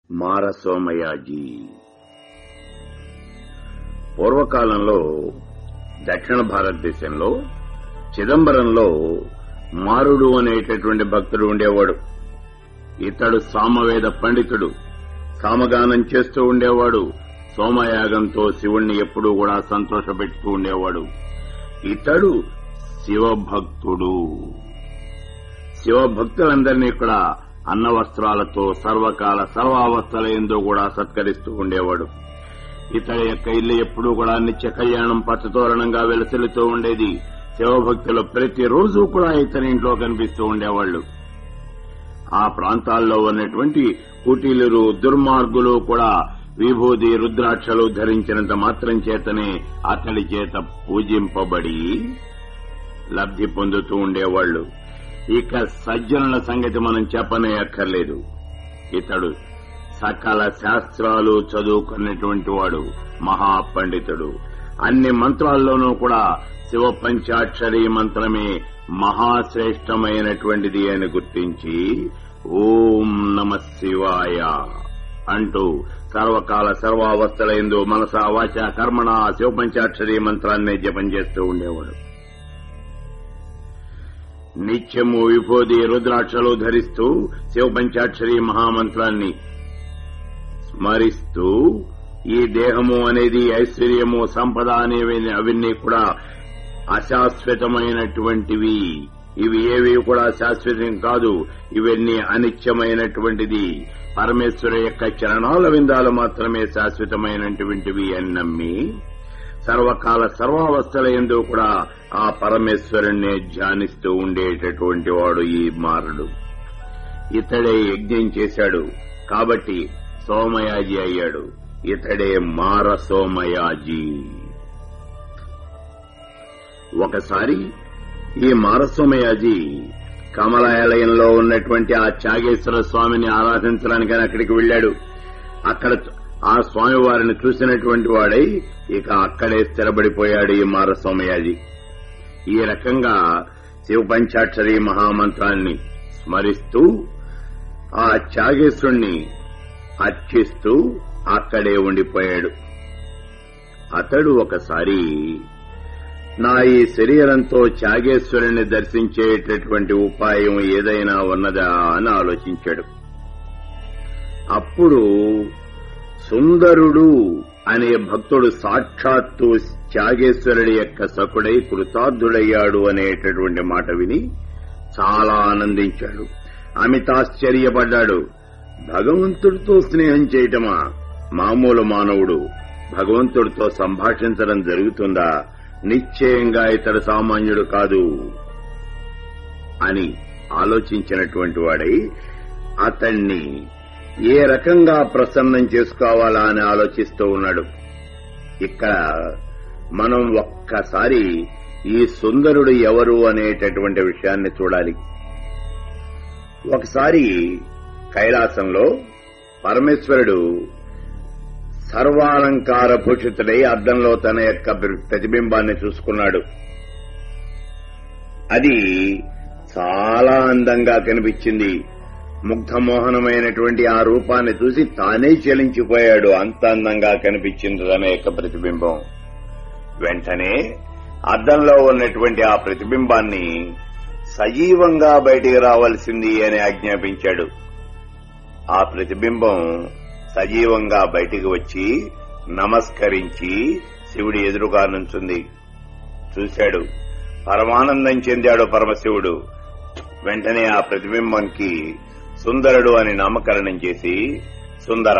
మారసోమయాజీ పూర్వకాలంలో దక్షిణ భారతదేశంలో చిదంబరంలో మారుడు అనేటటువంటి భక్తుడు ఉండేవాడు ఇతడు సామవేద పండితుడు సామగానం చేస్తూ ఉండేవాడు సోమయాగంతో శివుణ్ణి ఎప్పుడూ కూడా సంతోషపెడుతూ ఉండేవాడు ఇతడు శివభక్తుడు శివభక్తులందరినీ కూడా అన్న వస్త్రాలతో సర్వకాల సర్వావస్థల ఎందు కూడా సత్కరిస్తూ ఉండేవాడు ఇతడి యొక్క ఇల్లు ఎప్పుడూ కూడా నిత్య కళ్యాణం పచ్చతోరణంగా వెలసిల్లుతూ ఉండేది శివభక్తులు ప్రతిరోజు కూడా ఇతని ఇంట్లో కనిపిస్తూ ఉండేవాళ్లు ఆ ప్రాంతాల్లో ఉన్నటువంటి కుటీలురు దుర్మార్గులు కూడా విభూది రుద్రాక్షలు ధరించినంత మాత్రం చేతనే అతడి చేత పూజింపబడి లబ్ధి పొందుతూ ఉండేవాళ్లు ఇక సజ్జనుల సంగతి మనం చెప్పనే అక్కర్లేదు ఇతడు సకల శాస్త్రాలు చదువుకున్నటువంటి వాడు మహాపండితుడు అన్ని మంత్రాల్లోనూ కూడా శివ పంచాక్షరి మంత్రమే మహాశ్రేష్టమైనటువంటిది అని గుర్తించి ఓం నమ శివాయ అంటూ సర్వకాల సర్వావస్థల ఎందు మనస వాచ కర్మణ శివ పంచాక్షరి మంత్రాన్ని జపం చేస్తూ ఉండేవాడు నిత్యము విభూది రుద్రాక్షలు ధరిస్తూ శివ పంచాక్షరి మహామంత్రాన్ని స్మరిస్తూ ఈ దేహము అనేది ఐశ్వర్యము సంపద అనేవి అవన్నీ కూడా అశాశ్వతమైనటువంటివి ఇవి ఏవి కూడా శాశ్వతం కాదు ఇవన్నీ అనిత్యమైనటువంటిది పరమేశ్వర యొక్క చరణాల విందాలు మాత్రమే శాశ్వతమైనటువంటివి అని నమ్మి సర్వకాల సర్వావస్థల ఎందు కూడా ఆ పరమేశ్వరుణ్ణి ధ్యానిస్తూ ఉండేటటువంటి వాడు ఈ మారుడు ఇతడే యజ్ఞం చేశాడు కాబట్టి సోమయాజి అయ్యాడు ఇతడే మార సోమయాజీ ఒకసారి ఈ మారసోమయాజీ కమలాలయంలో ఉన్నటువంటి ఆ చాగేశ్వర స్వామిని ఆరాధించడానికి అక్కడికి వెళ్లాడు అక్కడ ఆ స్వామి వారిని చూసినటువంటి వాడై ఇక అక్కడే స్థిరపడిపోయాడు ఈ మారసోమయాజీ ఈ రకంగా శివ పంచాక్షరి మహామంత్రాన్ని స్మరిస్తూ ఆ చాగేశ్వరుణ్ణి అర్చిస్తూ అక్కడే ఉండిపోయాడు అతడు ఒకసారి నా ఈ శరీరంతో చాగేశ్వరుని దర్శించేటటువంటి ఉపాయం ఏదైనా ఉన్నదా అని ఆలోచించాడు అప్పుడు సుందరుడు అనే భక్తుడు సాక్షాత్తు త్యాగేశ్వరుడి యొక్క సకుడై కృతార్థుడయ్యాడు అనేటటువంటి మాట విని చాలా ఆనందించాడు అమితాశ్చర్యపడ్డాడు భగవంతుడితో స్నేహం చేయటమా మామూలు మానవుడు భగవంతుడితో సంభాషించడం జరుగుతుందా నిశ్చయంగా ఇతడు సామాన్యుడు కాదు అని ఆలోచించినటువంటి వాడై అతన్ని ఏ రకంగా ప్రసన్నం చేసుకోవాలా అని ఆలోచిస్తూ ఉన్నాడు ఇక్కడ మనం ఒక్కసారి ఈ సుందరుడు ఎవరు అనేటటువంటి విషయాన్ని చూడాలి ఒకసారి కైలాసంలో పరమేశ్వరుడు సర్వాలంకార భూషితుడై అద్దంలో తన యొక్క ప్రతిబింబాన్ని చూసుకున్నాడు అది చాలా అందంగా కనిపించింది ముగ్ధమోహనమైనటువంటి ఆ రూపాన్ని చూసి తానే చెలించిపోయాడు అంత అందంగా కనిపించింది తన యొక్క ప్రతిబింబం వెంటనే అద్దంలో ఉన్నటువంటి ఆ ప్రతిబింబాన్ని సజీవంగా బయటికి రావాల్సింది అని ఆజ్ఞాపించాడు ఆ ప్రతిబింబం సజీవంగా బయటికి వచ్చి నమస్కరించి శివుడి ఎదురుగా నుంచుంది చూశాడు పరమానందం చెందాడు పరమశివుడు వెంటనే ఆ ప్రతిబింబంకి సుందరుడు అని నామకరణం చేసి సుందర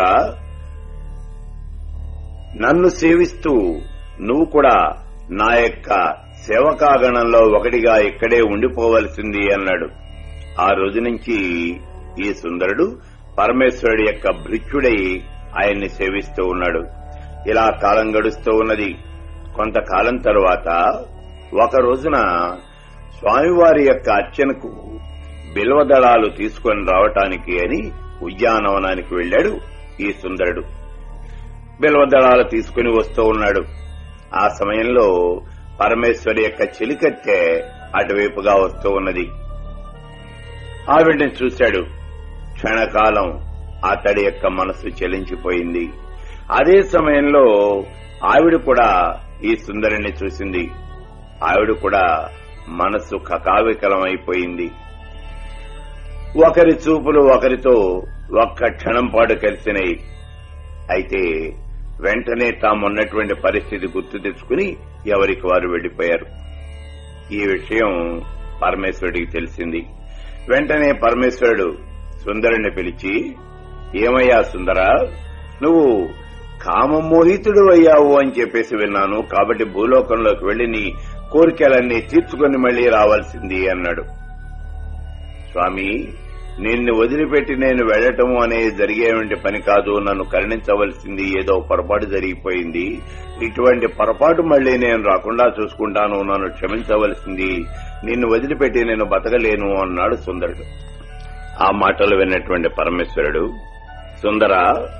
నన్ను సేవిస్తూ నువ్వు కూడా నా యొక్క సేవకాగణంలో ఒకటిగా ఇక్కడే ఉండిపోవలసింది అన్నాడు ఆ రోజు నుంచి ఈ సుందరుడు పరమేశ్వరుడి యొక్క భృత్యుడై ఆయన్ని సేవిస్తూ ఉన్నాడు ఇలా కాలం గడుస్తూ ఉన్నది కొంతకాలం తరువాత ఒక రోజున స్వామివారి యొక్క అర్చనకు బిల్వదళాలు తీసుకొని రావటానికి అని ఉద్యానవనానికి వెళ్లాడు ఈ సుందరుడు బిల్వదళాలు తీసుకుని వస్తూ ఉన్నాడు ఆ సమయంలో పరమేశ్వరి యొక్క చిలికత్తె అటువైపుగా వస్తూ ఉన్నది ఆవిడ్ని చూశాడు క్షణకాలం అతడి యొక్క మనస్సు చెలించిపోయింది అదే సమయంలో ఆవిడ కూడా ఈ సుందరిని చూసింది ఆవిడ కూడా మనస్సు కకావికలమైపోయింది ఒకరి చూపులు ఒకరితో ఒక్క క్షణం పాటు కలిసినాయి అయితే వెంటనే తామున్నటువంటి పరిస్థితి గుర్తు తెచ్చుకుని ఎవరికి వారు వెళ్లిపోయారు ఈ విషయం పరమేశ్వరుడికి తెలిసింది వెంటనే పరమేశ్వరుడు సుందరుని పిలిచి ఏమయ్యా సుందర నువ్వు కామమోహితుడు అయ్యావు అని చెప్పేసి విన్నాను కాబట్టి భూలోకంలోకి వెళ్లి నీ కోరికలన్నీ తీర్చుకుని మళ్లీ రావాల్సింది అన్నాడు స్వామి నిన్ను వదిలిపెట్టి నేను వెళ్లటము అనేది జరిగేటువంటి పని కాదు నన్ను కరుణించవలసింది ఏదో పొరపాటు జరిగిపోయింది ఇటువంటి పొరపాటు మళ్లీ నేను రాకుండా చూసుకుంటాను నన్ను క్షమించవలసింది నిన్ను వదిలిపెట్టి నేను బతకలేను అన్నాడు సుందరుడు ఆ మాటలు విన్నటువంటి పరమేశ్వరుడు సుందర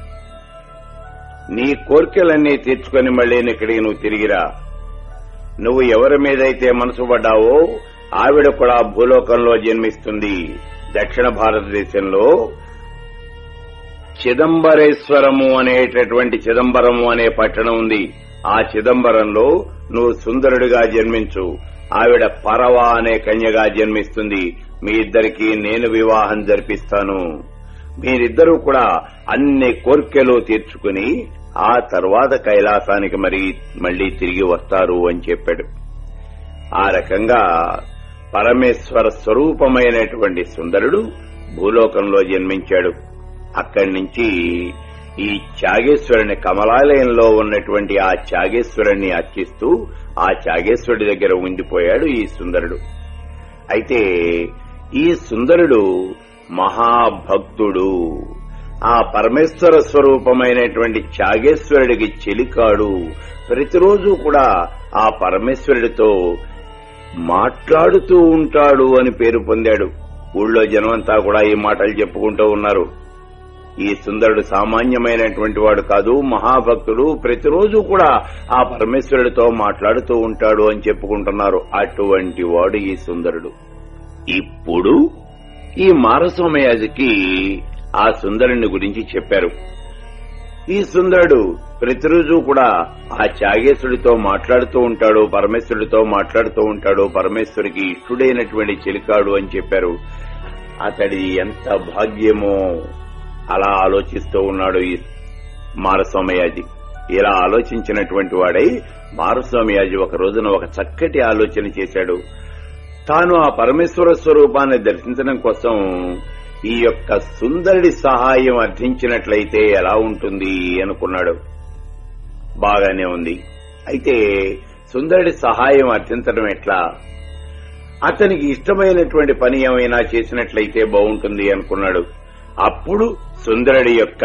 నీ కోరికలన్నీ తీర్చుకొని మళ్లీ ఇక్కడికి నువ్వు తిరిగిరా నువ్వు ఎవరి మీదైతే మనసు పడ్డావో ఆవిడ కూడా భూలోకంలో జన్మిస్తుంది దక్షిణ భారతదేశంలో చిదంబరేశ్వరము అనేటటువంటి చిదంబరము అనే పట్టణం ఉంది ఆ చిదంబరంలో నువ్వు సుందరుడిగా జన్మించు ఆవిడ పరవ అనే కన్యగా జన్మిస్తుంది మీ ఇద్దరికి నేను వివాహం జరిపిస్తాను మీరిద్దరూ కూడా అన్ని కోర్కెలు తీర్చుకుని ఆ తర్వాత కైలాసానికి మరి మళ్లీ తిరిగి వస్తారు అని చెప్పాడు ఆ రకంగా పరమేశ్వర స్వరూపమైనటువంటి సుందరుడు భూలోకంలో జన్మించాడు అక్కడి నుంచి ఈ త్యాగేశ్వరుని కమలాలయంలో ఉన్నటువంటి ఆ త్యాగేశ్వరుణ్ణి అర్చిస్తూ ఆ త్యాగేశ్వరుడి దగ్గర ఉండిపోయాడు ఈ సుందరుడు అయితే ఈ సుందరుడు మహాభక్తుడు ఆ పరమేశ్వర స్వరూపమైనటువంటి త్యాగేశ్వరుడికి చెలికాడు ప్రతిరోజు కూడా ఆ పరమేశ్వరుడితో మాట్లాడుతూ ఉంటాడు అని పేరు పొందాడు ఊళ్ళో జనమంతా కూడా ఈ మాటలు చెప్పుకుంటూ ఉన్నారు ఈ సుందరుడు సామాన్యమైనటువంటి వాడు కాదు మహాభక్తుడు ప్రతిరోజు కూడా ఆ పరమేశ్వరుడితో మాట్లాడుతూ ఉంటాడు అని చెప్పుకుంటున్నారు అటువంటి వాడు ఈ సుందరుడు ఇప్పుడు ఈ మారస్వామయాజికి ఆ సుందరుని గురించి చెప్పారు ఈ సుందరుడు ప్రతిరోజు కూడా ఆ త్యాగేశుడితో మాట్లాడుతూ ఉంటాడు పరమేశ్వరుడితో మాట్లాడుతూ ఉంటాడు పరమేశ్వరికి ఇష్టుడైనటువంటి చెలికాడు అని చెప్పారు అతడి ఎంత భాగ్యమో అలా ఆలోచిస్తూ ఉన్నాడు ఈ మారస్వామయాజి ఇలా ఆలోచించినటువంటి వాడై మారస్వామయాజి ఒక రోజున ఒక చక్కటి ఆలోచన చేశాడు తాను ఆ పరమేశ్వర స్వరూపాన్ని దర్శించడం కోసం ఈ యొక్క సుందరుడి సహాయం అర్థించినట్లయితే ఎలా ఉంటుంది అనుకున్నాడు బాగానే ఉంది అయితే సుందరుడి సహాయం అర్థించడం ఎట్లా అతనికి ఇష్టమైనటువంటి పని ఏమైనా చేసినట్లయితే బాగుంటుంది అనుకున్నాడు అప్పుడు సుందరుడి యొక్క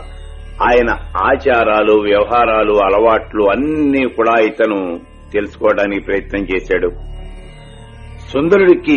ఆయన ఆచారాలు వ్యవహారాలు అలవాట్లు అన్నీ కూడా ఇతను తెలుసుకోవడానికి ప్రయత్నం చేశాడు సుందరుడికి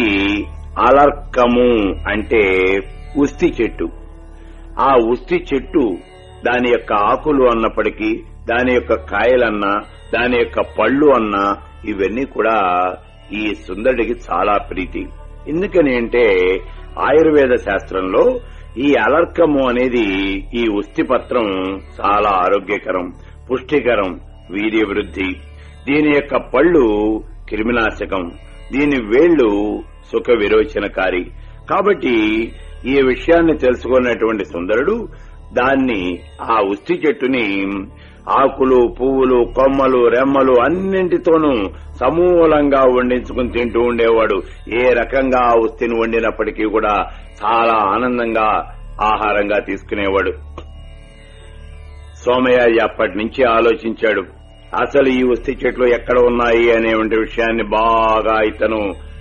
అలర్కము అంటే ఉస్తి చెట్టు ఆ ఉస్తి చెట్టు దాని యొక్క ఆకులు అన్నప్పటికీ దాని యొక్క కాయలన్నా దాని యొక్క పళ్ళు అన్నా ఇవన్నీ కూడా ఈ సుందరుడికి చాలా ప్రీతి ఎందుకని అంటే ఆయుర్వేద శాస్త్రంలో ఈ అలర్కము అనేది ఈ ఉస్తి పత్రం చాలా ఆరోగ్యకరం పుష్టికరం వీర్య వృద్ధి దీని యొక్క పళ్ళు క్రిమినాశకం దీని వేళ్లు సుఖ విరోచనకారి కాబట్టి ఈ విషయాన్ని తెలుసుకున్నటువంటి సుందరుడు దాన్ని ఆ ఉస్తి చెట్టుని ఆకులు పువ్వులు కొమ్మలు రెమ్మలు అన్నింటితోనూ సమూలంగా వండించుకుని తింటూ ఉండేవాడు ఏ రకంగా ఆ ఉస్తిని వండినప్పటికీ కూడా చాలా ఆనందంగా ఆహారంగా తీసుకునేవాడు సోమయాజి అప్పటి నుంచి ఆలోచించాడు అసలు ఈ ఉస్తి చెట్లు ఎక్కడ ఉన్నాయి అనేటువంటి విషయాన్ని బాగా ఇతను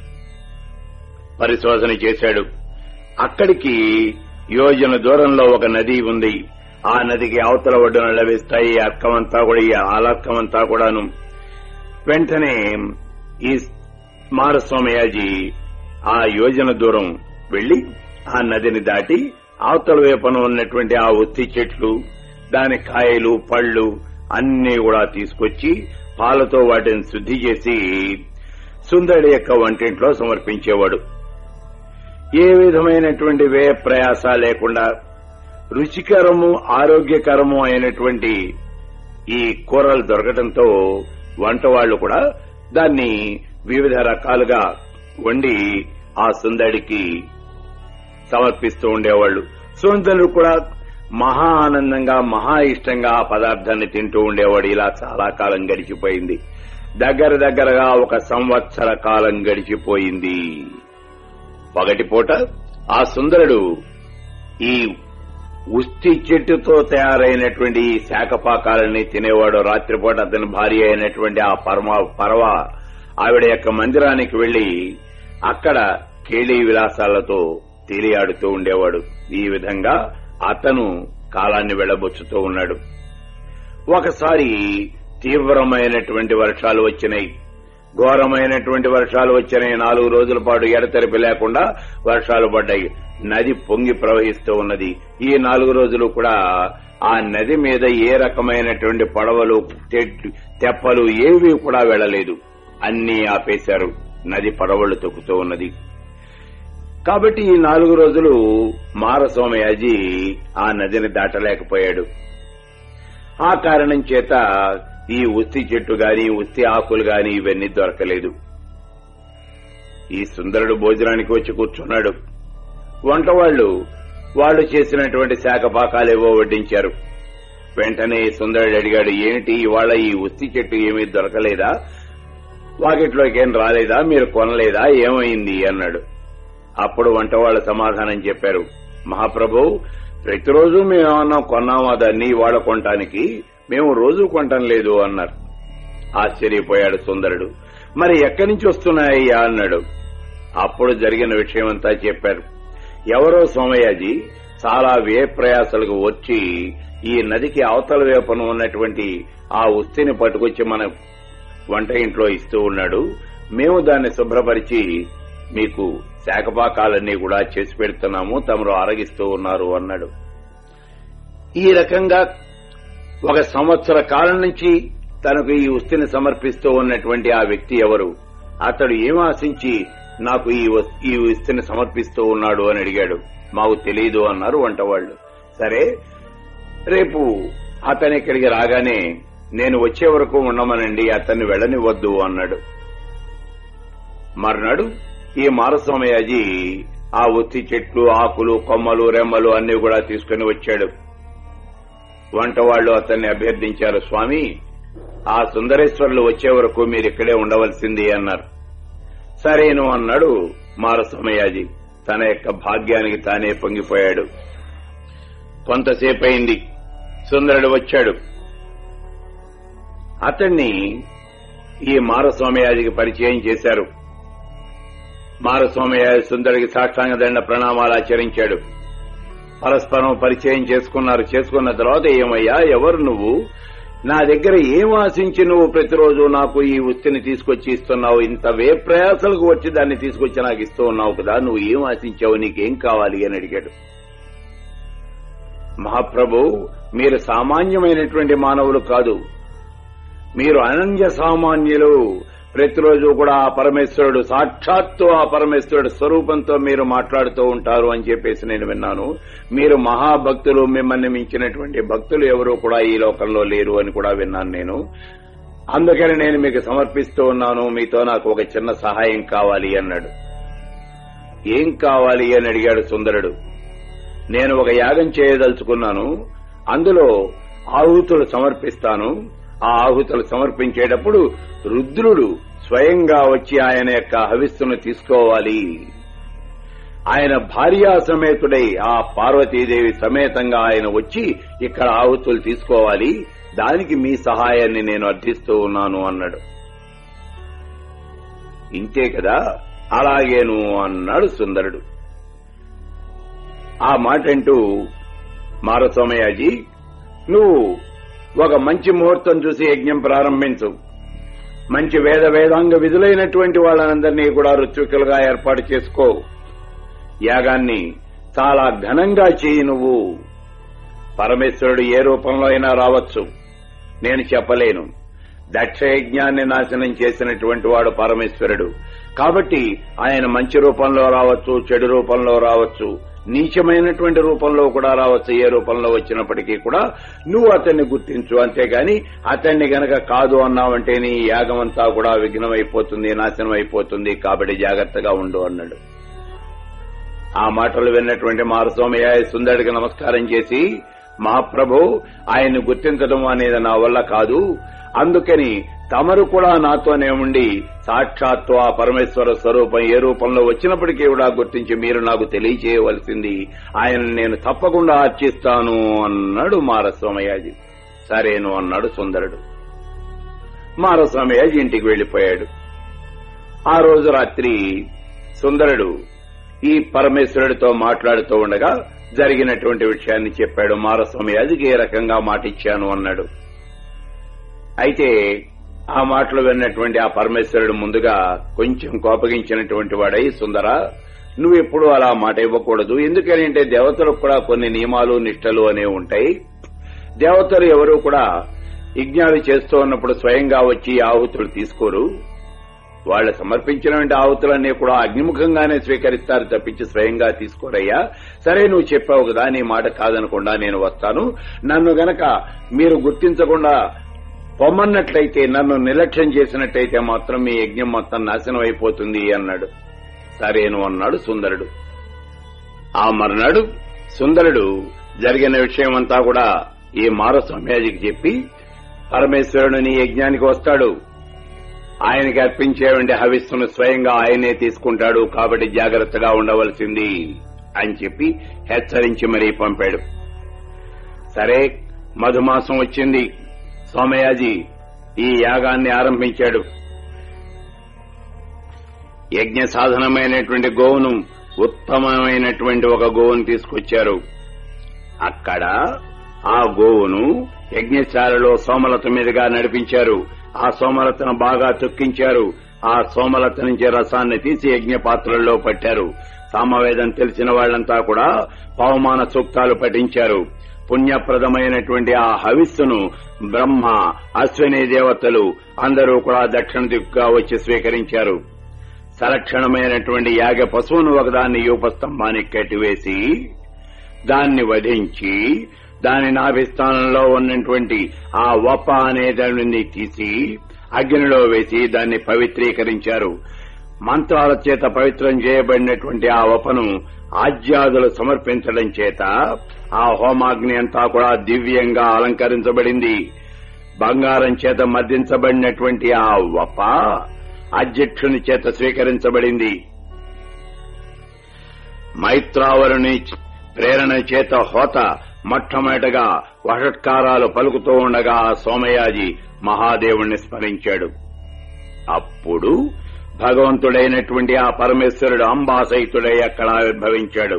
పరిశోధన చేశాడు అక్కడికి యోజన దూరంలో ఒక నది ఉంది ఆ నదికి అవతల ఒడ్డున లభిస్తాయి అర్కమంతా కూడా ఈ ఆలర్కమంతా కూడాను వెంటనే ఈ మారస్వామయాజీ ఆ యోజన దూరం వెళ్లి ఆ నదిని దాటి అవతల వైపున ఉన్నటువంటి ఆ ఉత్తి చెట్లు దాని కాయలు పళ్ళు అన్ని కూడా తీసుకొచ్చి పాలతో వాటిని శుద్ధి చేసి సుందరుడి యొక్క వంటింట్లో సమర్పించేవాడు ఏ విధమైనటువంటి వ్యయ ప్రయాస లేకుండా రుచికరము ఆరోగ్యకరము అయినటువంటి ఈ కూరలు దొరకడంతో వంట వాళ్ళు కూడా దాన్ని వివిధ రకాలుగా వండి ఆ సుందడికి సమర్పిస్తూ ఉండేవాళ్లు సుందరుడు కూడా మహా ఆనందంగా మహా ఇష్టంగా ఆ పదార్థాన్ని తింటూ ఉండేవాడు ఇలా చాలా కాలం గడిచిపోయింది దగ్గర దగ్గరగా ఒక సంవత్సర కాలం గడిచిపోయింది పగటిపూట ఆ సుందరుడు ఈ ఉస్తి చెట్టుతో తయారైనటువంటి ఈ శాఖపాకాలని తినేవాడు రాత్రిపూట అతని భార్య అయినటువంటి ఆ పరమ పర్వ ఆవిడ యొక్క మందిరానికి వెళ్లి అక్కడ కేళీ విలాసాలతో తేలియాడుతూ ఉండేవాడు ఈ విధంగా అతను కాలాన్ని వెళ్లబొచ్చుతూ ఉన్నాడు ఒకసారి తీవ్రమైనటువంటి వర్షాలు వచ్చినాయి ఘోరమైనటువంటి వర్షాలు వచ్చినాయి నాలుగు రోజుల పాటు ఎడతెరిపి లేకుండా వర్షాలు పడ్డాయి నది పొంగి ప్రవహిస్తూ ఉన్నది ఈ నాలుగు రోజులు కూడా ఆ నది మీద ఏ రకమైనటువంటి పడవలు తెట్లు- తెప్పలు ఏవి కూడా వెళ్లలేదు అన్నీ ఆపేశారు నది పడవలు తొక్కుతూ ఉన్నది కాబట్టి ఈ నాలుగు రోజులు మారస్వామయాజీ ఆ నదిని దాటలేకపోయాడు ఆ కారణం చేత ఈ ఉస్తి చెట్టు గాని ఉస్తి ఆకులు గాని ఇవన్నీ దొరకలేదు ఈ సుందరుడు భోజనానికి వచ్చి కూర్చున్నాడు వంట వాళ్ళు వాళ్ళు చేసినటువంటి శాఖపాకాలేవో వడ్డించారు వెంటనే ఈ సుందరుడు అడిగాడు ఏమిటి ఇవాళ ఈ ఉస్తి చెట్టు ఏమీ దొరకలేదా వాకిట్లోకి ఏం రాలేదా మీరు కొనలేదా ఏమైంది అన్నాడు అప్పుడు వంట వాళ్ళు సమాధానం చెప్పారు మహాప్రభు ప్రతిరోజు మేము ఏమన్నా కొన్నామా దాన్ని ఇవాళ కొనటానికి మేము రోజు కొంటం లేదు అన్నారు ఆశ్చర్యపోయాడు సుందరుడు మరి ఎక్కడి నుంచి వస్తున్నాయ్యా అన్నాడు అప్పుడు జరిగిన విషయమంతా చెప్పారు ఎవరో సోమయాజీ చాలా వ్యయ ప్రయాసాలకు వచ్చి ఈ నదికి అవతల వేపన ఉన్నటువంటి ఆ ఉస్తిని పట్టుకొచ్చి మన వంట ఇంట్లో ఇస్తూ ఉన్నాడు మేము దాన్ని శుభ్రపరిచి మీకు శాఖపాకాలన్నీ కూడా చేసి పెడుతున్నాము తమరు ఆరగిస్తూ ఉన్నారు అన్నాడు ఈ రకంగా ఒక సంవత్సర కాలం నుంచి తనకు ఈ ఉస్తిని సమర్పిస్తూ ఉన్నటువంటి ఆ వ్యక్తి ఎవరు అతడు ఏం ఆశించి నాకు ఈ వస్- ఈ ఉస్తిని సమర్పిస్తూ ఉన్నాడు అని అడిగాడు మాకు తెలియదు అన్నారు వంటవాళ్లు సరే రేపు అతని ఇక్కడికి రాగానే నేను వచ్చే వరకు ఉండమనండి అతన్ని వెళ్ళనివద్దు అన్నాడు మర్నాడు ఈ మారస్వామయాజీ ఆ ఒత్తి చెట్లు ఆకులు కొమ్మలు రెమ్మలు అన్ని కూడా తీసుకుని వచ్చాడు వంట వాళ్ళు అతన్ని అభ్యర్థించారు స్వామి ఆ సుందరేశ్వర్లు వచ్చే వరకు మీరు ఇక్కడే ఉండవలసింది అన్నారు సరేను అన్నాడు మారస్వామయాజీ తన యొక్క భాగ్యానికి తానే పొంగిపోయాడు కొంతసేపు అయింది సుందరుడు వచ్చాడు అతన్ని ఈ మారస్వామయాజికి పరిచయం చేశారు మారస్వామయాజి సుందరుడికి సాష్టాంగ దండ ప్రణామాలు ఆచరించాడు పరస్పరం పరిచయం చేసుకున్నారు చేసుకున్న తర్వాత ఏమయ్యా ఎవరు నువ్వు నా దగ్గర ఏం ఆశించి నువ్వు ప్రతిరోజు నాకు ఈ ఉత్తిని తీసుకొచ్చి ఇస్తున్నావు ఇంత వే ప్రయాసాలకు వచ్చి దాన్ని తీసుకొచ్చి నాకు ఇస్తూ ఉన్నావు కదా నువ్వు ఏం ఆశించావు నీకేం కావాలి అని అడిగాడు మహాప్రభు మీరు సామాన్యమైనటువంటి మానవులు కాదు మీరు అనన్య సామాన్యులు ప్రతిరోజు కూడా ఆ పరమేశ్వరుడు సాక్షాత్తు ఆ పరమేశ్వరుడు స్వరూపంతో మీరు మాట్లాడుతూ ఉంటారు అని చెప్పేసి నేను విన్నాను మీరు మహాభక్తులు మిమ్మల్ని మించినటువంటి భక్తులు ఎవరు కూడా ఈ లోకంలో లేరు అని కూడా విన్నాను నేను అందుకని నేను మీకు సమర్పిస్తూ ఉన్నాను మీతో నాకు ఒక చిన్న సహాయం కావాలి అన్నాడు ఏం కావాలి అని అడిగాడు సుందరుడు నేను ఒక యాగం చేయదలుచుకున్నాను అందులో ఆహుతులు సమర్పిస్తాను ఆ ఆహుతులు సమర్పించేటప్పుడు రుద్రుడు స్వయంగా వచ్చి ఆయన యొక్క హవిస్సును తీసుకోవాలి ఆయన భార్యా సమేతుడై ఆ పార్వతీదేవి సమేతంగా ఆయన వచ్చి ఇక్కడ ఆహుతులు తీసుకోవాలి దానికి మీ సహాయాన్ని నేను అర్థిస్తూ ఉన్నాను అన్నాడు ఇంతే కదా అలాగేను అన్నాడు సుందరుడు ఆ మాట అంటూ మారస్వామయాజీ నువ్వు ఒక మంచి ముహూర్తం చూసి యజ్ఞం ప్రారంభించు మంచి వేద వేదాంగ విధులైనటువంటి వాళ్ళనందరినీ కూడా ఋత్వికులుగా ఏర్పాటు చేసుకో యాగాన్ని చాలా ఘనంగా చేయి నువ్వు పరమేశ్వరుడు ఏ రూపంలో అయినా రావచ్చు నేను చెప్పలేను దక్షయజ్ఞాన్ని నాశనం చేసినటువంటి వాడు పరమేశ్వరుడు కాబట్టి ఆయన మంచి రూపంలో రావచ్చు చెడు రూపంలో రావచ్చు నీచమైనటువంటి రూపంలో కూడా రావచ్చు ఏ రూపంలో వచ్చినప్పటికీ కూడా నువ్వు అతన్ని గుర్తించు అంతేగాని అతన్ని గనక కాదు అన్నావంటే నీ యాగం అంతా కూడా విఘ్నం అయిపోతుంది నాశనం అయిపోతుంది కాబట్టి జాగ్రత్తగా ఉండు అన్నాడు ఆ మాటలు విన్నటువంటి మారస్వామయ్య సుందరుడికి నమస్కారం చేసి మహాప్రభు ఆయన్ని గుర్తించడం అనేది నా వల్ల కాదు అందుకని తమరు కూడా నాతోనే ఉండి సాక్షాత్తు ఆ పరమేశ్వర స్వరూపం ఏ రూపంలో వచ్చినప్పటికీ కూడా గుర్తించి మీరు నాకు తెలియచేయవలసింది ఆయన నేను తప్పకుండా అర్చిస్తాను అన్నాడు మారస్వామయ్యాజీ సరేను అన్నాడు సుందరుడు మారస్వామయ్యాజీ ఇంటికి వెళ్లిపోయాడు ఆ రోజు రాత్రి సుందరుడు ఈ పరమేశ్వరుడితో మాట్లాడుతూ ఉండగా జరిగినటువంటి విషయాన్ని చెప్పాడు మారస్వామయ్యాజికి ఏ రకంగా మాట ఇచ్చాను అన్నాడు అయితే ఆ మాటలు విన్నటువంటి ఆ పరమేశ్వరుడు ముందుగా కొంచెం కోపగించినటువంటి వాడై సుందర నువ్వు ఎప్పుడు అలా మాట ఇవ్వకూడదు ఎందుకని అంటే దేవతలకు కూడా కొన్ని నియమాలు నిష్టలు అనేవి ఉంటాయి దేవతలు ఎవరు కూడా యజ్ఞాలు చేస్తూ ఉన్నప్పుడు స్వయంగా వచ్చి ఆహుతులు తీసుకోరు వాళ్ళు సమర్పించినటువంటి ఆహుతులన్నీ కూడా అగ్నిముఖంగానే స్వీకరిస్తారు తప్పించి స్వయంగా తీసుకోరయ్యా సరే నువ్వు చెప్పావు కదా నీ మాట కాదనకుండా నేను వస్తాను నన్ను గనక మీరు గుర్తించకుండా పొమ్మన్నట్లయితే నన్ను నిర్లక్ష్యం చేసినట్టయితే మాత్రం మీ యజ్ఞం మొత్తం నాశనం అయిపోతుంది అన్నాడు సరేను అన్నాడు సుందరుడు ఆ మర్నాడు సుందరుడు జరిగిన విషయం అంతా కూడా ఈ మారస్వామ్యాజికి చెప్పి పరమేశ్వరుడు నీ యజ్ఞానికి వస్తాడు ఆయనకి అర్పించేవంటి హవిస్సును స్వయంగా ఆయనే తీసుకుంటాడు కాబట్టి జాగ్రత్తగా ఉండవలసింది అని చెప్పి హెచ్చరించి మరీ పంపాడు సరే మధుమాసం వచ్చింది సోమయాజీ ఈ యాగాన్ని ఆరంభించాడు యజ్ఞ సాధనమైనటువంటి గోవును ఉత్తమమైనటువంటి ఒక గోవును తీసుకొచ్చారు అక్కడ ఆ గోవును యజ్ఞశాలలో సోమలత మీదుగా నడిపించారు ఆ సోమలతను బాగా తొక్కించారు ఆ సోమలత నుంచి రసాన్ని తీసి యజ్ఞ పాత్రల్లో పట్టారు సామవేదం తెలిసిన వాళ్లంతా కూడా పవమాన సూక్తాలు పఠించారు పుణ్యప్రదమైనటువంటి ఆ హవిస్సును బ్రహ్మ అశ్విని దేవతలు అందరూ కూడా దక్షిణ దిక్కుగా వచ్చి స్వీకరించారు సలక్షణమైనటువంటి యాగ పశువును ఒకదాన్ని యూపస్తంభానికి కట్టివేసి దాన్ని వధించి దాని నాభిస్థానంలో ఉన్నటువంటి ఆ వప్ప అనే దానిని తీసి అగ్నిలో వేసి దాన్ని పవిత్రీకరించారు మంత్రాల చేత పవిత్రం చేయబడినటువంటి ఆ వపను ఆజ్యాదులు సమర్పించడం చేత ఆ హోమాగ్ని అంతా కూడా దివ్యంగా అలంకరించబడింది బంగారం చేత మద్దించబడినటువంటి ఆ వప అధ్యక్షుని చేత స్వీకరించబడింది మైత్రావరుని ప్రేరణ చేత హోత మొట్టమొదటగా వషట్కారాలు పలుకుతూ ఉండగా ఆ సోమయాజి మహాదేవుణ్ణి స్మరించాడు అప్పుడు భగవంతుడైనటువంటి ఆ పరమేశ్వరుడు అంబాసహితుడై అక్కడ ఆవిర్భవించాడు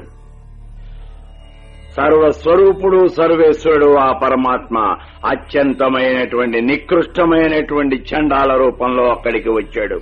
సర్వస్వరూపుడు సర్వేశ్వరుడు ఆ పరమాత్మ అత్యంతమైనటువంటి నికృష్టమైనటువంటి చండాల రూపంలో అక్కడికి వచ్చాడు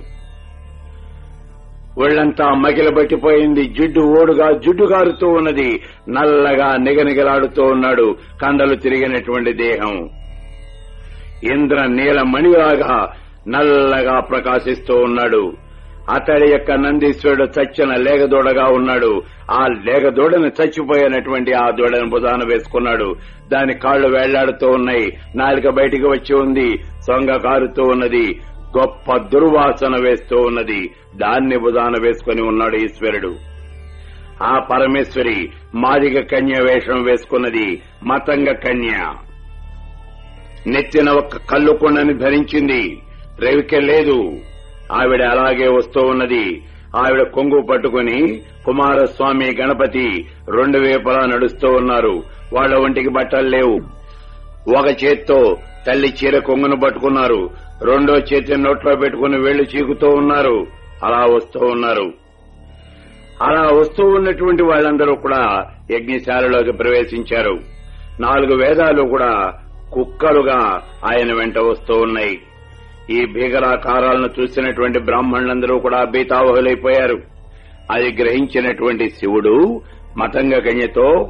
ఒళ్లంతా మగిల పట్టిపోయింది జిడ్డు ఓడుగా జిడ్డు గారుతూ ఉన్నది నల్లగా నిగనిగలాడుతూ ఉన్నాడు కండలు తిరిగినటువంటి దేహం ఇంద్ర నీల మణిలాగా నల్లగా ప్రకాశిస్తూ ఉన్నాడు అతడి యొక్క నందీశ్వరుడు చచ్చిన లేగదూడగా ఉన్నాడు ఆ లేగదూడని చచ్చిపోయినటువంటి ఆ దూడని బుధాన వేసుకున్నాడు దాని కాళ్లు వేళ్లాడుతూ ఉన్నాయి నాలుక బయటికి వచ్చి ఉంది సొంగ కారుతూ ఉన్నది గొప్ప దుర్వాసన వేస్తూ ఉన్నది దాన్ని బుధాన వేసుకుని ఉన్నాడు ఈశ్వరుడు ఆ పరమేశ్వరి మాదిగ కన్య వేషం వేసుకున్నది మతంగ కన్య నెత్తిన ఒక కళ్ళు కొండని ధరించింది రేవిక లేదు ఆవిడ అలాగే వస్తూ ఉన్నది ఆవిడ కొంగు పట్టుకుని కుమారస్వామి గణపతి రెండు వేపలా నడుస్తూ ఉన్నారు వాళ్ల ఒంటికి బట్టలు లేవు ఒక చేత్తో తల్లి చీర కొంగును పట్టుకున్నారు రెండో చేతి నోట్లో పెట్టుకుని వెళ్లి చీకుతూ ఉన్నారు అలా వస్తూ ఉన్నారు అలా వస్తూ ఉన్నటువంటి వాళ్ళందరూ కూడా యజ్ఞశాలలోకి ప్రవేశించారు నాలుగు వేదాలు కూడా కుక్కలుగా ఆయన వెంట వస్తూ ఉన్నాయి ఈ భీకరాకారాలను చూసినటువంటి బ్రాహ్మణులందరూ కూడా బీతావహులైపోయారు అది గ్రహించినటువంటి శివుడు మతంగ కన్యతో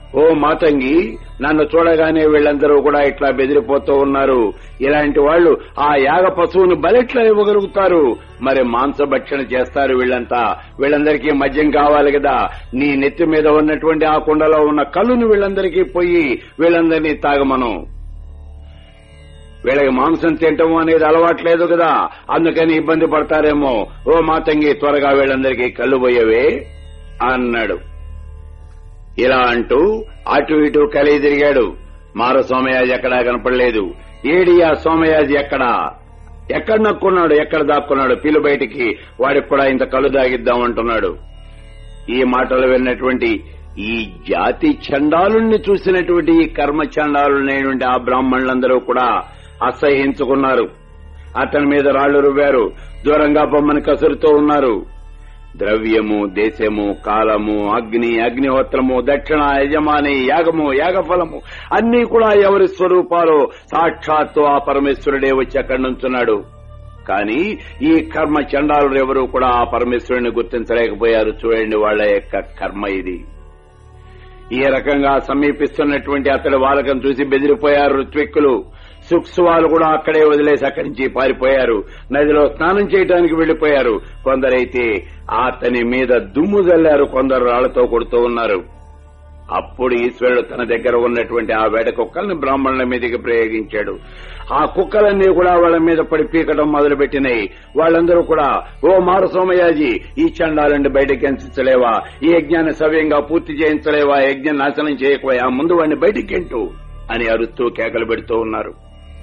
ఓ మాతంగి నన్ను చూడగానే వీళ్ళందరూ కూడా ఇట్లా బెదిరిపోతూ ఉన్నారు ఇలాంటి వాళ్ళు ఆ యాగ పశువును బలెట్లా ఇవ్వగలుగుతారు మరి మాంసభక్షణ చేస్తారు వీళ్ళంతా వీళ్ళందరికీ మద్యం కావాలి కదా నీ నెత్తి మీద ఉన్నటువంటి ఆ కుండలో ఉన్న కళ్ళును వీళ్ళందరికీ పోయి వీళ్ళందరినీ తాగమను వీళ్ళకి మాంసం తింటము అనేది అలవాట్లేదు కదా అందుకని ఇబ్బంది పడతారేమో ఓ మాతంగి త్వరగా వీళ్ళందరికీ కళ్ళు పోయేవే అన్నాడు ఇలా అంటూ అటు ఇటు కలిగి తిరిగాడు మార సోమయాజి ఎక్కడా కనపడలేదు ఏడి ఆ సోమయాజి ఎక్కడా ఎక్కడ నక్కున్నాడు ఎక్కడ దాక్కున్నాడు పిల్లు బయటికి వాడికి కూడా ఇంత కళ్ళు దాగిద్దామంటున్నాడు ఈ మాటలు విన్నటువంటి ఈ జాతి చండాలుణ్ణి చూసినటువంటి ఈ కర్మ చండాలునైనటువంటి ఆ బ్రాహ్మణులందరూ కూడా అసహించుకున్నారు అతని మీద రాళ్లు రువ్వారు దూరంగా బొమ్మని కసురుతూ ఉన్నారు ద్రవ్యము దేశము కాలము అగ్ని అగ్నిహోత్రము దక్షిణ యజమాని యాగము యాగఫలము అన్నీ కూడా ఎవరి స్వరూపాలు సాక్షాత్తు ఆ పరమేశ్వరుడే వచ్చి అక్కడి నుంచున్నాడు కానీ ఈ కర్మ చండాలు ఎవరు కూడా ఆ పరమేశ్వరుని గుర్తించలేకపోయారు చూడండి వాళ్ళ యొక్క కర్మ ఇది ఈ రకంగా సమీపిస్తున్నటువంటి అతడి వాళ్ళకం చూసి బెదిరిపోయారు ఋత్విక్కులు సుక్సువాలు కూడా అక్కడే వదిలేసి అక్కడి నుంచి పారిపోయారు నదిలో స్నానం చేయడానికి వెళ్లిపోయారు కొందరైతే అతని మీద దుమ్ము జల్లారు కొందరు రాళ్లతో కొడుతూ ఉన్నారు అప్పుడు ఈశ్వరుడు తన దగ్గర ఉన్నటువంటి ఆ వేట కుక్కల్ని బ్రాహ్మణుల మీదకి ప్రయోగించాడు ఆ కుక్కలన్నీ కూడా వాళ్ళ మీద పడి పీకడం మొదలుపెట్టినాయి వాళ్ళందరూ కూడా ఓ మారు సోమయాజీ ఈ చండాలండి బయటకి ఎంచలేవా ఈ యజ్ఞాన్ని సవ్యంగా పూర్తి చేయించలేవా యజ్ఞం నాశనం చేయకపోయా ముందు వాడిని బయటికెంటూ అని అరుస్తూ కేకలు పెడుతూ ఉన్నారు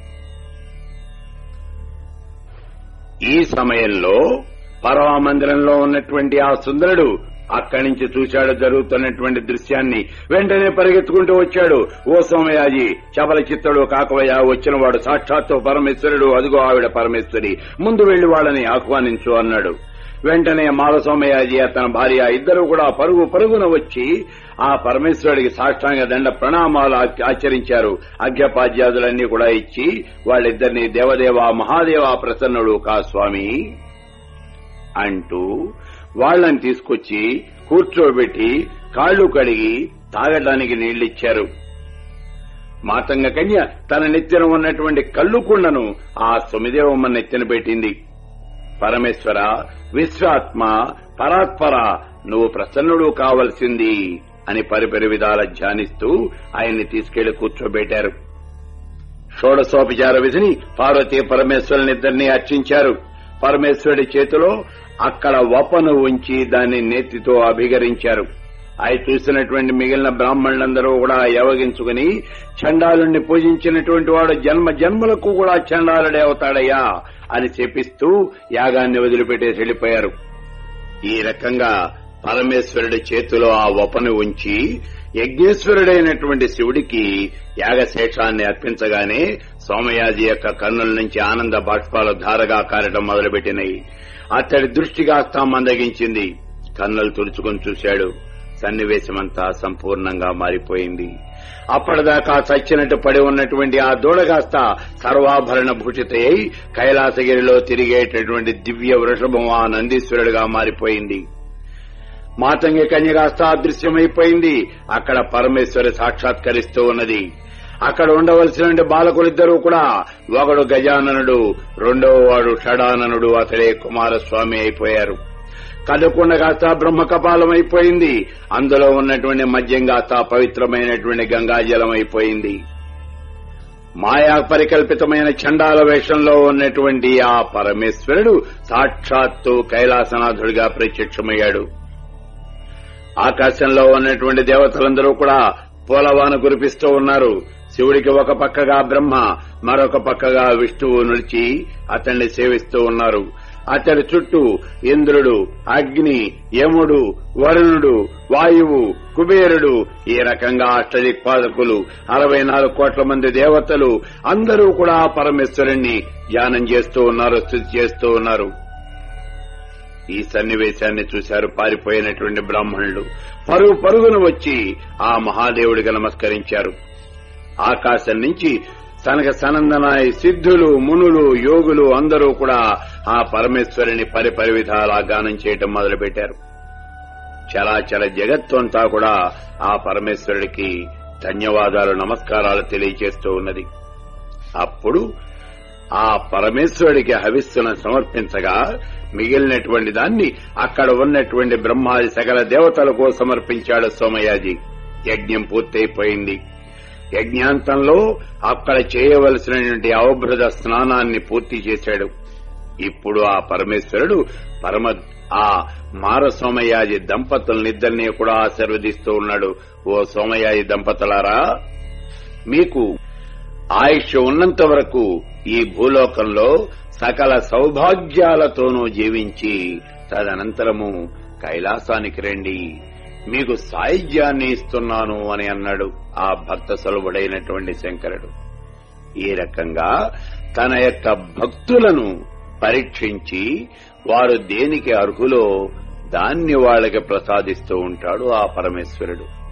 ఈ సమయంలో పరమమందిరంలో ఉన్నటువంటి ఆ సుందరుడు అక్కడి నుంచి చూశాడు జరుగుతున్నటువంటి దృశ్యాన్ని వెంటనే పరిగెత్తుకుంటూ వచ్చాడు ఓ సోమయాజి చపల చిత్తడు కాకవయ్య వచ్చినవాడు సాక్షాత్తు పరమేశ్వరుడు అదిగో ఆవిడ పరమేశ్వరి ముందు వెళ్లి వాళ్ళని ఆహ్వానించు అన్నాడు వెంటనే మాలసోమయాజి అతని భార్య ఇద్దరు కూడా పరుగు పరుగున వచ్చి ఆ పరమేశ్వరుడికి సాష్టాంగ దండ ప్రణామాలు ఆచ- ఆచరించారు అర్ఘ్యపాద్యాదులన్నీ కూడా ఇచ్చి వాళ్ళిద్దరిని దేవదేవ మహాదేవ ప్రసన్నుడు కా స్వామి అంటూ వాళ్ళని తీసుకొచ్చి కూర్చోబెట్టి కాళ్లు కడిగి తాగడానికి నీళ్లిచ్చారు మాతంగ కన్య తన నెత్తిన ఉన్నటువంటి కళ్ళు కుండను ఆ సుమిదేవమ్మ నెత్తిన పెట్టింది పరమేశ్వర విశ్వాత్మ పరాత్పర నువ్వు ప్రసన్నుడు కావలసింది అని పరిపరి విధాల ధ్యానిస్తూ ఆయన్ని తీసుకెళ్లి కూర్చోబెట్టారు షోడశోపచార విధిని పార్వతీ పరమేశ్వరునిద్దరినీ అర్చించారు పరమేశ్వరుడి చేతిలో అక్కడ వపను ఉంచి దాన్ని నేతితో అభిగరించారు అవి చూసినటువంటి మిగిలిన బ్రాహ్మణులందరూ కూడా యవగించుకుని చండాలుణ్ణి పూజించినటువంటి వాడు జన్మ జన్మలకు కూడా చండాలుడే అవుతాడయ్యా అని చెప్పిస్తూ యాగాన్ని వదిలిపెట్టేసి వెళ్లిపోయారు ఈ రకంగా పరమేశ్వరుడి చేతిలో ఆ వపను ఉంచి యజ్ఞేశ్వరుడైనటువంటి శివుడికి యాగశేషాన్ని అర్పించగానే సోమయాజి యొక్క కన్నుల నుంచి ఆనంద బాష్పాలు ధారగా కారటం మొదలుపెట్టినాయి అతడి దృష్టి కాస్త మందగించింది కన్నులు తుడుచుకొని చూశాడు సన్నివేశమంతా సంపూర్ణంగా మారిపోయింది అప్పటిదాకా చచ్చినట్టు పడి ఉన్నటువంటి ఆ దూడగాస్త సర్వాభరణ భూషిత అయి కైలాసగిరిలో తిరిగేటటువంటి దివ్య వృషభం ఆ నందీశ్వరుడిగా మారిపోయింది మాతంగి కన్యగాస్త అదృశ్యమైపోయింది అక్కడ పరమేశ్వరి సాక్షాత్కరిస్తూ ఉన్నది అక్కడ ఉండవలసిన బాలకులిద్దరూ కూడా ఒకడు గజాననుడు రెండవ వాడు షడాననుడు అతడే కుమారస్వామి అయిపోయారు కదుకుండ కాస్త బ్రహ్మ కపాలం అయిపోయింది అందులో ఉన్నటువంటి మద్యం కాస్త పవిత్రమైనటువంటి గంగాజలం అయిపోయింది మాయా పరికల్పితమైన చండాల వేషంలో ఉన్నటువంటి ఆ పరమేశ్వరుడు సాక్షాత్తు కైలాసనాథుడిగా ప్రత్యక్షమయ్యాడు ఆకాశంలో ఉన్నటువంటి దేవతలందరూ కూడా పూలవాన కురిపిస్తూ ఉన్నారు శివుడికి ఒక పక్కగా బ్రహ్మ మరొక పక్కగా విష్ణువు నిలిచి అతన్ని సేవిస్తూ ఉన్నారు అతడి చుట్టూ ఇంద్రుడు అగ్ని యముడు వరుణుడు వాయువు కుబేరుడు ఈ రకంగా అష్టదిక్పాదకులు అరవై నాలుగు కోట్ల మంది దేవతలు అందరూ కూడా పరమేశ్వరుణ్ణి ధ్యానం చేస్తూ ఉన్నారు స్థుతి చేస్తూ ఉన్నారు ఈ సన్నివేశాన్ని చూశారు పారిపోయినటువంటి బ్రాహ్మణులు పరుగు పరుగున వచ్చి ఆ మహాదేవుడికి నమస్కరించారు ఆకాశం నుంచి తనక సనందనాయ సిద్ధులు మునులు యోగులు అందరూ కూడా ఆ పరమేశ్వరుని పరిపరి విధాలా గానం చేయటం మొదలుపెట్టారు చరాచర జగత్తు అంతా కూడా ఆ పరమేశ్వరుడికి ధన్యవాదాలు నమస్కారాలు తెలియచేస్తూ ఉన్నది అప్పుడు ఆ పరమేశ్వరుడికి హవిస్సును సమర్పించగా మిగిలినటువంటి దాన్ని అక్కడ ఉన్నటువంటి బ్రహ్మాది సకల దేవతలకు సమర్పించాడు సోమయాజీ యజ్ఞం పూర్తయిపోయింది యజ్ఞాంతంలో అక్కడ చేయవలసినటువంటి అవభృత స్నానాన్ని పూర్తి చేశాడు ఇప్పుడు ఆ పరమేశ్వరుడు పరమ ఆ మార సోమయాజి దంపతులనిద్దరినీ కూడా ఆశీర్వదిస్తూ ఉన్నాడు ఓ సోమయాజి దంపతులారా మీకు ఆయుష్ ఉన్నంత వరకు ఈ భూలోకంలో సకల సౌభాగ్యాలతోనూ జీవించి తదనంతరము కైలాసానికి రండి మీకు సాయుధ్యాన్ని ఇస్తున్నాను అని అన్నాడు ఆ భక్త సులభుడైనటువంటి శంకరుడు ఈ రకంగా తన యొక్క భక్తులను పరీక్షించి వారు దేనికి అర్హులో దాన్ని వాళ్ళకి ప్రసాదిస్తూ ఉంటాడు ఆ పరమేశ్వరుడు